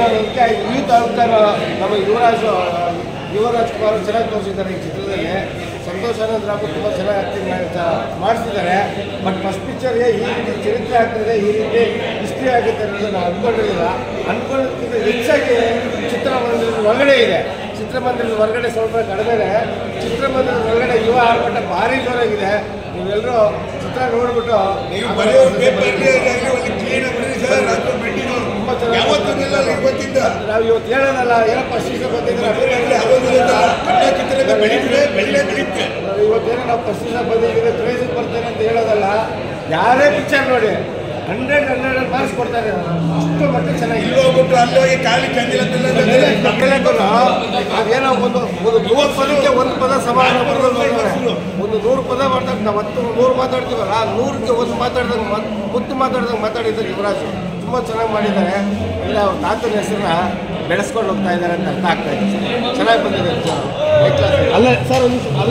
ಅನ್ನೋದಕ್ಕೆ ಯೂತ್ ಆಗ್ತಾರ ನಮ್ಮ ಯುವರಾಜ್ ಯುವರಾಜ್ ಕುಮಾರ್ ಚೆನ್ನಾಗಿ ತೋರಿಸಿದ್ದಾರೆ ಈ ಚಿತ್ರದಲ್ಲಿ ಸಂತೋಷ್ ಆನಂದ್ ರಾಮು ತುಂಬ ಚೆನ್ನಾಗಿ ಆಕ್ಟಿಂಗ್ ಮಾಡಿಸಿದ್ದಾರೆ ಬಟ್ ಫಸ್ಟ್ ಪಿಕ್ಚರ್ಗೆ ಈ ರೀತಿ ಚರಿತ್ರೆ ಆಗ್ತದೆ ಈ ರೀತಿ ಹಿಸ್ಟ್ರಿ ಆಗುತ್ತೆ ಅನ್ನೋದು ನಾವು ಅಂದ್ಕೊಂಡಿರಲಿಲ್ಲ ಅಂದ್ಕೊಳ್ಳೋದಕ್ಕಿಂತ ಹೆಚ್ಚಾಗಿ ಚಿತ್ರಮಂದಿರದ ಒಳಗಡೆ ಇದೆ ಚಿತ್ರಮಂದಿರದ ಹೊರಗಡೆ ಸ್ವಲ್ಪ ಕಡಿಮೆ ಚಿತ್ರಮಂದಿರದ ಒಳಗಡೆ ಯುವ ಆರ್ಭಟ ಭಾರಿ ಜೋರಾಗಿದೆ ನೀವೆಲ್ಲರೂ ಚಿತ್ರ ನೋಡ್ಬಿಟ್ಟು ನೀವು ಬರೆಯೋರು ಪೇಪರ್ಗೆ ಒಂದು ಕ್ಲೀನ್ ಬರೀ ಸರ್ ರಾತ್ರಿ ಬೆಟ್ಟಿದ್ದು ಯಾವತ್ತೂ ನಿಲ್ಲಲ್ಲ ಇವತ್ತಿಂದ ನಾವು ಇವತ್ತು ಹೇಳೋದಲ್ಲ ಏನಪ್ಪ ಶಿಕ್ಷೆ ಬಂದಿದ್ರೆ ಅಭಿಪ್ರಾಯ ಆಗೋದಿಲ್ಲ ಕನ್ನಡ ಚಿತ್ರರಂಗ ಬೆಳೀತದೆ ಬೆಳ್ಳೆ ಬೆಳೀತದೆ ಇವತ್ತೇನೋ ನಾವು ಫಸ್ಟ್ ಬಂದಿದ್ದೀವಿ ಕ್ರೇಜಿಗೆ ಬರ್ತೇನೆ ಅಂತ ಹೇಳೋದಲ್ಲ ಯಾರೇ ಪಿಕ್ಚರ್ ನೋಡಿ ಹಂಡ್ರೆಡ್ ಹಂಡ್ರೆಡ್ ಮಾರ್ಕ್ಸ್ ಕೊಡ್ತಾರೆ ಅಷ್ಟು ಮಟ್ಟಿಗೆ ಚೆನ್ನಾಗಿದೆ ಇಲ್ಲಿ ಹೋಗ್ಬಿಟ್ಟು ಅಲ್ಲಿ ಹೋಗಿ ಖಾಲಿ ಕಂದಿಲ್ಲ ಮಕ್ಕಳಿಗೂ ಅದೇನೋ ಒಂದು ಒಂದು ನೂರು ಪದಕ್ಕೆ ಒಂದು ಪದ ಸಮಾನ ಬರೋದು ಒಂದು ನೂರು ಪದ ಮಾತಾಡ್ತಾರೆ ನಾವು ಹತ್ತು ನೂರು ಮಾತಾಡ್ತೀವಲ್ಲ ಆ ನೂರಕ್ಕೆ ಒಂದು ಮಾತಾಡ್ದಂಗೆ ಮಾತ್ ಮುತ್ತು ಮಾತಾಡ್ದಂಗೆ ಮಾತಾಡಿದ್ದಾರೆ ಯುವರಾಜ್ ತುಂಬ ಚೆನ್ನಾಗಿ ಮಾಡಿದ್ದಾರೆ ಇಲ್ಲ ಅವ್ರ ತಾತನ ಹೆಸರನ್ನ ಬೆಳೆಸ್ಕೊಂಡು ಹೋಗ್ತಾ ಇದ್ದಾರೆ ಅಂತ ಅರ್ಥ ಆಗ್ತಾ ಇದೆ ಚೆನ್ನಾಗಿ ಬಂದಿದೆ ಅಲ್ಲ ಸರ್ ಒಂದು ಅಲ್ಲ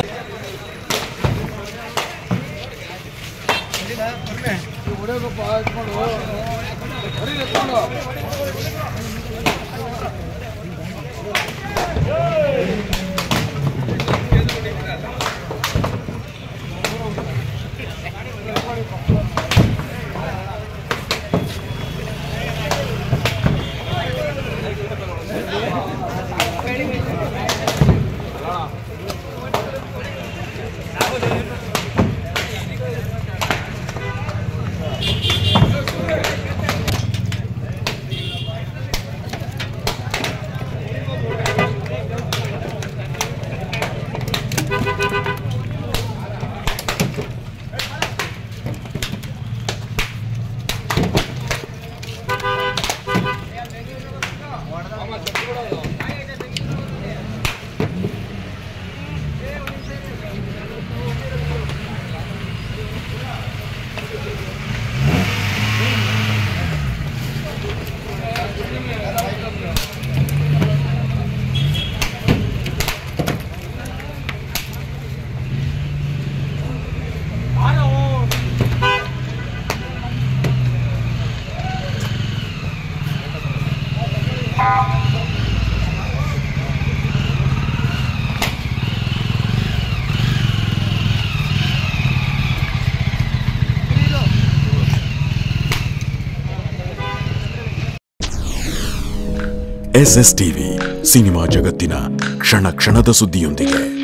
ಎಸ್ ಎಸ್ ಟಿವಿ ಸಿನಿಮಾ ಜಗತ್ತಿನ ಕ್ಷಣ ಕ್ಷಣದ ಸುದ್ದಿಯೊಂದಿಗೆ